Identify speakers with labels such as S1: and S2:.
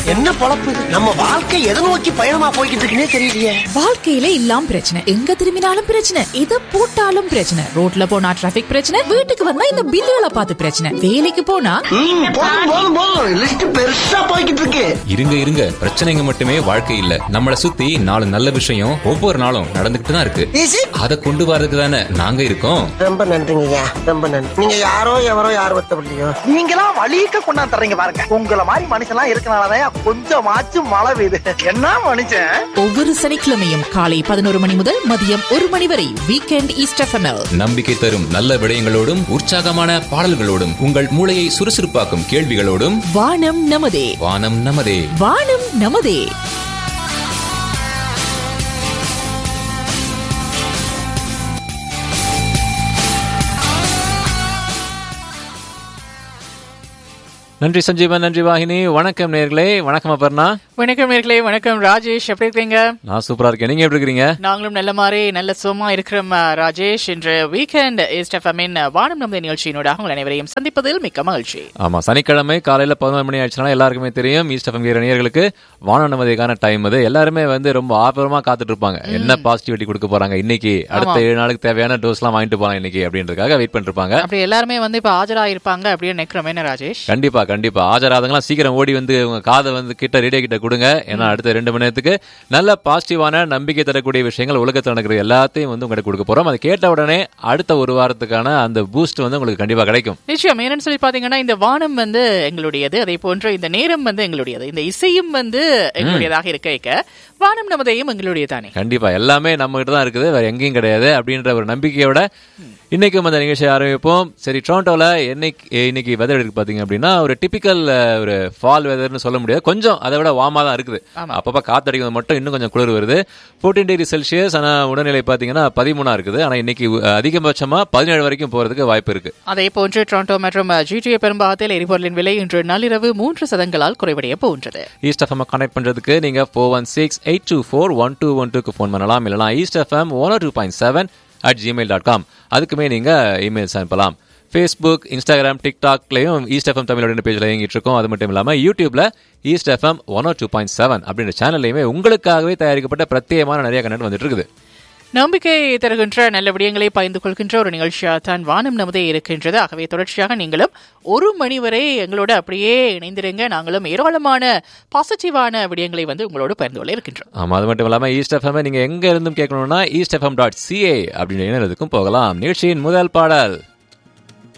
S1: என்ன பொழப்பு இது? நம்ம வாழ்க்கை எதை நோக்கி பயணமா போய்கிட்டு இருக்குன்னே தெரியலையே
S2: வாழ்க்கையில இல்லாம் பிரச்சனை எங்க திரும்பினாலும் பிரச்சனை எதை போட்டாலும் பிரச்சனை ரோட்ல போனா டிராபிக் பிரச்சனை வீட்டுக்கு வந்தா இந்த பில்லுகளை பார்த்து பிரச்சனை வேலைக்கு போனா
S1: ம், போதும் போதும் போதும் லிஸ்ட் பெருசா போய்கிட்டு இருக்கு
S3: இருங்க இருங்க பிரச்சனைங்க மட்டுமே வாழ்க்கை இல்ல நம்மள சுத்தி நாலு நல்ல விஷயம் ஒவ்வொரு நாளும் நடந்துகிட்டு தான் இருக்கு
S1: ஈஸி
S3: அதை கொண்டு வரதுக்கு தானே நாங்க இருக்கோம்
S1: ரொம்ப நன்றிங்கய்யா ரொம்ப நன்றி நீங்க யாரோ எவரோ யார் ஒத்தவில்லையோ
S4: நீங்களா வழிக்க கொண்டாந்து தர்றீங்க பாருங்க உங்களை மாதிரி மனுஷன்லாம் இருக்கனாலதான் கொஞ்சமாச்சும் மழை பெய்யுது என்ன மனுஷன்
S2: ஒவ்வொரு சனிக்கிழமையும் காலை பதினோரு மணி முதல் மதியம் ஒரு மணி வரை வீக்கெண்ட் ஈஸ்ட் எஃப்எம்எல்
S3: நம்பிக்கை தரும் நல்ல விடயங்களோடும் உற்சாகமான பாடல்களோடும் உங்கள் மூளையை சுறுசுறுப்பாக்கும் கேள்விகளோடும்
S2: வானம் நமதே
S3: வானம் நமதே
S2: வானம் நமதே
S5: நன்றி சஞ்சீவன் நன்றி வாகினி வணக்கம் நேர்களே வணக்கம் அபர்ணா
S6: வணக்கம் நேர்களே வணக்கம் ராஜேஷ் எப்படி இருக்கீங்க
S5: நான் சூப்பரா இருக்கேன் நீங்க எப்படி இருக்கீங்க
S6: நாங்களும் நல்ல மாதிரி நல்ல சுகமா இருக்கிறோம் அஹ், ராஜேஷ் இன்று வீக்கெண்ட் இஸ்டஃபமின் வானம் நமது நிகழ்ச்சியினூடாக உங்கள் அனைவரையும் சந்திப்பதில் மிக்க மகிழ்ச்சி
S5: ஆமா சனிக்கிழமை காலையில பதினொரு மணி ஆயிடுச்சுனா எல்லாருக்குமே தெரியும் ஈஸ்ட் எஃப்எம் நேயர்களுக்கு வான நமதிக்கான டைம் அது எல்லாருமே வந்து ரொம்ப ஆபரமா காத்துட்டு இருப்பாங்க என்ன பாசிட்டிவிட்டி கொடுக்க போறாங்க இன்னைக்கு அடுத்த ஏழு நாளுக்கு தேவையான டோஸ் எல்லாம் வாங்கிட்டு போலாம் இன்னைக்கு அப்படின்றதுக்காக வெயிட் பண்ணிட்டு இருப்பாங்க
S6: அப்படி எல்லாருமே வந்து இப்ப ஆஜராயிருப்பாங்க அப்படின்னு நினைக்கிறோம் என்ன ராஜேஷ்
S5: கண்டிப்பா கண்டிப்பா ஆஜராதங்களாம் சீக்கிரம் ஓடி வந்து உங்க காதை வந்து கிட்ட ரேடியோ கிட்ட கொடுங்க ஏன்னா அடுத்த ரெண்டு மணி நேரத்துக்கு நல்ல பாசிட்டிவான நம்பிக்கை தரக்கூடிய விஷயங்கள் உலகத்தில் நடக்கிற எல்லாத்தையும் வந்து உங்களுக்கு கொடுக்க போறோம் அதை கேட்ட உடனே அடுத்த ஒரு வாரத்துக்கான அந்த பூஸ்ட் வந்து உங்களுக்கு கண்டிப்பா கிடைக்கும்
S6: நிச்சயம் என்னன்னு சொல்லி பாத்தீங்கன்னா இந்த வானம் வந்து எங்களுடையது அதே போன்று இந்த நேரம் வந்து எங்களுடையது இந்த இசையும் வந்து எங்களுடையதாக இருக்க இருக்க வானம் நமதையும் எங்களுடையதானே
S5: கண்டிப்பா எல்லாமே நம்ம கிட்ட தான் இருக்குது வேற எங்கேயும் கிடையாது அப்படின்ற ஒரு நம்பிக்கையோட இன்னைக்கும் அந்த நிகழ்ச்சியை ஆரம்பிப்போம் சரி டொரண்டோல என்னைக்கு இன்னைக்கு வெதர் இருக்கு பாத்தீங்க அப்படின்னா ஒரு டிபிக்கல் ஒரு ஃபால் வெதர்னு சொல்ல முடியாது கொஞ்சம் அதை விட வார்மா தான் இருக்குது அப்பப்ப காத்தடிக்கிறது மட்டும் இன்னும் கொஞ்சம் குளிர் வருது 14 டிகிரி செல்சியஸ் ஆனா உடல்நிலை பாத்தீங்கன்னா பதிமூணா இருக்குது ஆனா இன்னைக்கு அஹ், அதிகபட்சமா பதினேழு வரைக்கும் போறதுக்கு வாய்ப்பு இருக்கு
S6: அதே போன்று டொரண்டோ மற்றும் ஜிடிஏ பெரும்பாகத்தில் எரிபொருளின் விலை இன்று நள்ளிரவு மூன்று சதங்களால் குறைவடைய போன்றது
S5: ஈஸ்ட் எஃப்எம் கனெக்ட் பண்றதுக்கு நீங்க four one six eight two four one two one டூக்கு ஃபோன் பண்ணலாம் இல்லைனா East FM one two point seven at Gmail dot com அதுக்குமே நீங்க இமெயில்ஸ் அனுப்பலாம் ஃபேஸ்புக் இன்ஸ்டாகிராம் டிக்டாக்லையும் ஈஸ்ட் எஃப்எம் தமிழோட பேஜில் இயங்கிட்டு இருக்கோம் அது மட்டும் இல்லாமல் யூடியூப்ல East FM one two point seven அப்படின்ற சேனல்லையுமே உங்களுக்காகவே தயாரிக்கப்பட்ட பிரத்யேகமான நிறைய கண்டென்ட் வந்துட்டு இருக்குது
S6: நம்பிக்கை தருகின்ற நல்ல விடயங்களை பகிர்ந்து கொள்கின்ற ஒரு நிகழ்ச்சியாக தான் வானம் நமதே இருக்கின்றது ஆகவே தொடர்ச்சியாக நீங்களும் ஒரு மணி வரை எங்களோட அப்படியே இணைந்திருங்க நாங்களும் ஏராளமான பாசிட்டிவான விடயங்களை வந்து உங்களோடு பகிர்ந்து கொள்ள இருக்கின்றோம்
S5: ஆமா அது மட்டும் இல்லாமல் ஈஸ்ட் எஃப்எம் நீங்க எங்க இருந்தும் கேட்கணும்னா ஈஸ்ட் எஃப்எம் டாட் சிஏ அப்படின்ற இணையத்துக்கும் போகலாம் நிகழ்ச்சியின் முதல் பாடல்